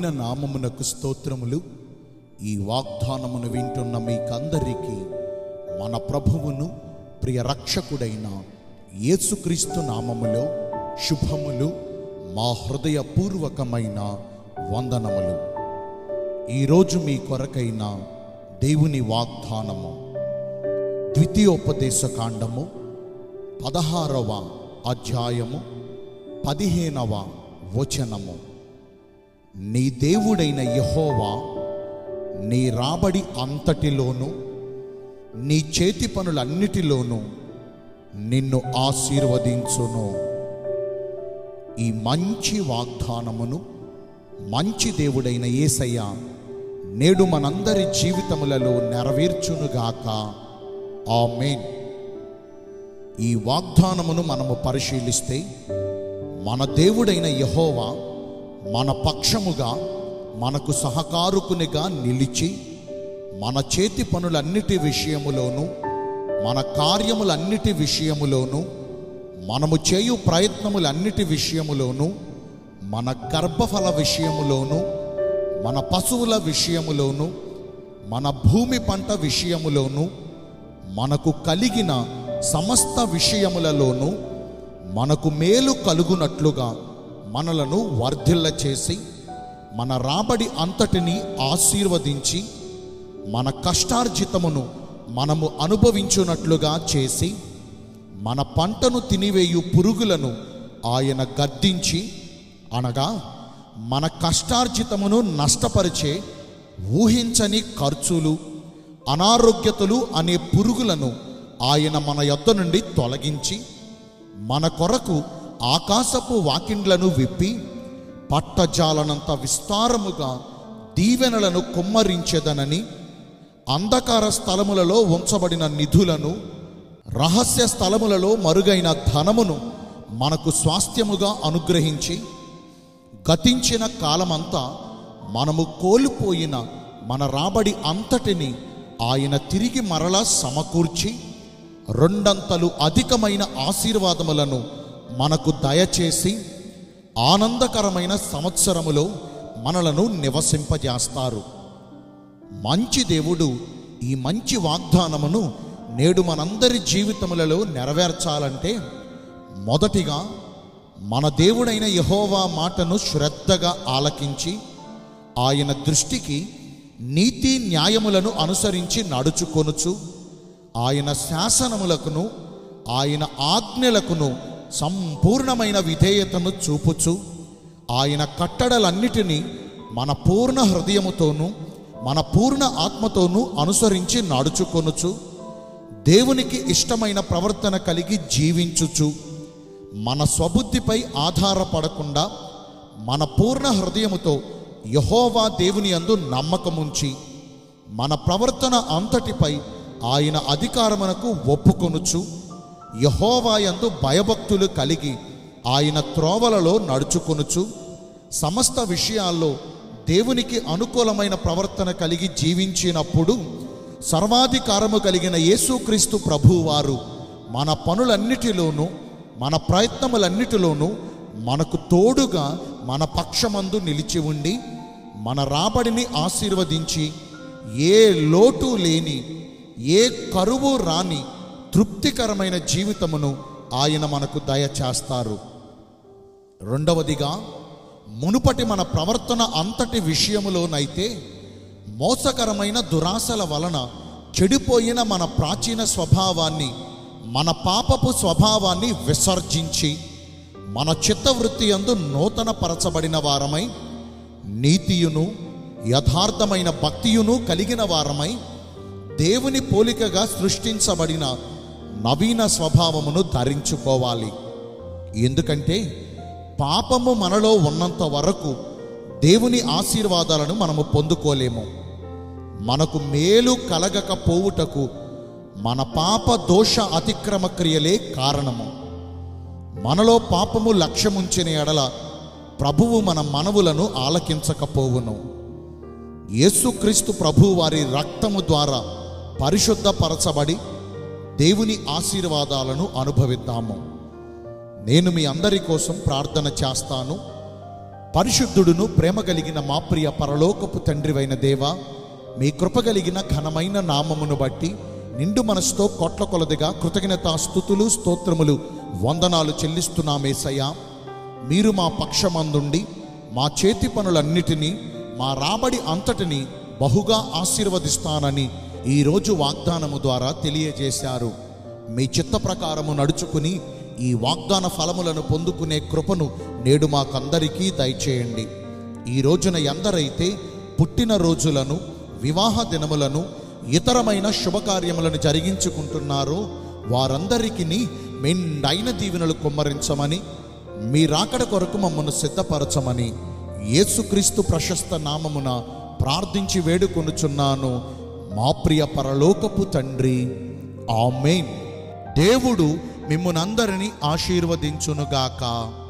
ఘనమైన నామమునకు స్తోత్రములు ఈ వాగ్దానమును వింటున్న మీకందరికీ మన ప్రభువును ప్రియ రక్షకుడైన యేసుక్రీస్తు నామములో శుభములు మా హృదయపూర్వకమైన వందనములు ఈరోజు మీ కొరకైన దేవుని వాగ్దానము ద్వితీయోపదేశ కాండము పదహారవ అధ్యాయము పదిహేనవ వచనము నీ దేవుడైన యహోవా నీ రాబడి అంతటిలోనూ నీ చేతి పనులన్నిటిలోనూ నిన్ను ఆశీర్వదించును ఈ మంచి వాగ్దానమును మంచి దేవుడైన యేసయ్య నేడు మనందరి జీవితములలో నెరవేర్చునుగాక ఆమేన్ ఈ వాగ్దానమును మనము పరిశీలిస్తే మన దేవుడైన యహోవా మన పక్షముగా మనకు సహకారుకునిగా నిలిచి మన చేతి పనులన్నిటి విషయములోను మన కార్యములన్నిటి విషయములోను మనము చేయు ప్రయత్నములన్నిటి విషయములోను మన గర్భఫల విషయములోను మన పశువుల విషయములోను మన భూమి పంట విషయములోను మనకు కలిగిన సమస్త విషయములలోనూ మనకు మేలు కలుగునట్లుగా మనలను వర్ధిల్ల చేసి మన రాబడి అంతటిని ఆశీర్వదించి మన కష్టార్జితమును మనము అనుభవించున్నట్లుగా చేసి మన పంటను తినివేయు పురుగులను ఆయన గద్దించి అనగా మన కష్టార్జితమును నష్టపరిచే ఊహించని ఖర్చులు అనారోగ్యతలు అనే పురుగులను ఆయన మన యొద్ద నుండి తొలగించి మన కొరకు ఆకాశపు వాకిండ్లను విప్పి పట్టజాలనంత విస్తారముగా దీవెనలను కుమ్మరించెదనని అంధకార స్థలములలో ఉంచబడిన నిధులను రహస్య స్థలములలో మరుగైన ధనమును మనకు స్వాస్థ్యముగా అనుగ్రహించి గతించిన కాలమంతా మనము కోల్పోయిన మన రాబడి అంతటిని ఆయన తిరిగి మరలా సమకూర్చి రెండంతలు అధికమైన ఆశీర్వాదములను మనకు దయచేసి ఆనందకరమైన సంవత్సరములో మనలను నివసింపజేస్తారు మంచి దేవుడు ఈ మంచి వాగ్దానమును నేడు మనందరి జీవితములలో నెరవేర్చాలంటే మొదటిగా మన దేవుడైన యహోవా మాటను శ్రద్ధగా ఆలకించి ఆయన దృష్టికి నీతి న్యాయములను అనుసరించి నడుచుకొనుచు ఆయన శాసనములకును ఆయన ఆజ్ఞలకును సంపూర్ణమైన విధేయతను చూపుచు ఆయన కట్టడలన్నిటినీ మన పూర్ణ హృదయముతోనూ మన పూర్ణ ఆత్మతోనూ అనుసరించి నడుచుకొనుచు దేవునికి ఇష్టమైన ప్రవర్తన కలిగి జీవించుచు మన స్వబుద్ధిపై ఆధారపడకుండా మన పూర్ణ హృదయముతో యహోవా దేవుని అందు నమ్మకముంచి మన ప్రవర్తన అంతటిపై ఆయన అధికారమునకు ఒప్పుకొనుచు యహోవాయందు భయభక్తులు కలిగి ఆయన త్రోవలలో నడుచుకొనుచు సమస్త విషయాల్లో దేవునికి అనుకూలమైన ప్రవర్తన కలిగి జీవించినప్పుడు సర్వాధికారము కలిగిన యేసుక్రీస్తు ప్రభువారు మన పనులన్నిటిలోనూ మన ప్రయత్నములన్నిటిలోనూ మనకు తోడుగా మన పక్షమందు నిలిచి ఉండి మన రాబడిని ఆశీర్వదించి ఏ లోటు లేని ఏ కరువు రాని తృప్తికరమైన జీవితమును ఆయన మనకు దయచేస్తారు రెండవదిగా మునుపటి మన ప్రవర్తన అంతటి విషయములోనైతే మోసకరమైన దురాశల వలన చెడిపోయిన మన ప్రాచీన స్వభావాన్ని మన పాపపు స్వభావాన్ని విసర్జించి మన చిత్తవృత్తి యందు నూతన పరచబడిన వారమై నీతియును యథార్థమైన భక్తియును కలిగిన వారమై దేవుని పోలికగా సృష్టించబడిన నవీన స్వభావమును ధరించుకోవాలి ఎందుకంటే పాపము మనలో ఉన్నంత వరకు దేవుని ఆశీర్వాదాలను మనము పొందుకోలేము మనకు మేలు కలగకపోవుటకు మన పాప దోష అతిక్రమ క్రియలే కారణము మనలో పాపము లక్ష్యముంచిన ఎడల ప్రభువు మన మనవులను ఆలకించకపోవును యేసుక్రీస్తు ప్రభు వారి రక్తము ద్వారా పరిశుద్ధపరచబడి దేవుని ఆశీర్వాదాలను అనుభవిద్దాము నేను మీ అందరి కోసం ప్రార్థన చేస్తాను పరిశుద్ధుడును ప్రేమ కలిగిన మా ప్రియ పరలోకపు తండ్రివైన దేవ మీ కృప కలిగిన ఘనమైన నామమును బట్టి నిండు మనసుతో కోట్ల కొలదిగా కృతజ్ఞత స్థుతులు స్తోత్రములు వందనాలు చెల్లిస్తున్నామేసయ్యా మీరు మా పక్షమందుండి మా చేతి పనులన్నిటినీ మా రాబడి అంతటిని బహుగా ఆశీర్వదిస్తానని ఈరోజు వాగ్దానము ద్వారా తెలియజేశారు మీ చిత్త ప్రకారము నడుచుకుని ఈ వాగ్దాన ఫలములను పొందుకునే కృపను నేడు మాకందరికీ దయచేయండి ఈ రోజున ఎందరైతే పుట్టిన రోజులను వివాహ దినములను ఇతరమైన శుభకార్యములను జరిగించుకుంటున్నారో వారందరికీ మెండైన దీవెనలు కుమ్మరించమని మీ రాకడ కొరకు మమ్మను సిద్ధపరచమని యేసుక్రీస్తు ప్రశస్త నామమున ప్రార్థించి వేడుకొనుచున్నాను మా ప్రియ పరలోకపు తండ్రి ఆమెన్ దేవుడు మిమ్మునందరినీ ఆశీర్వదించునుగాక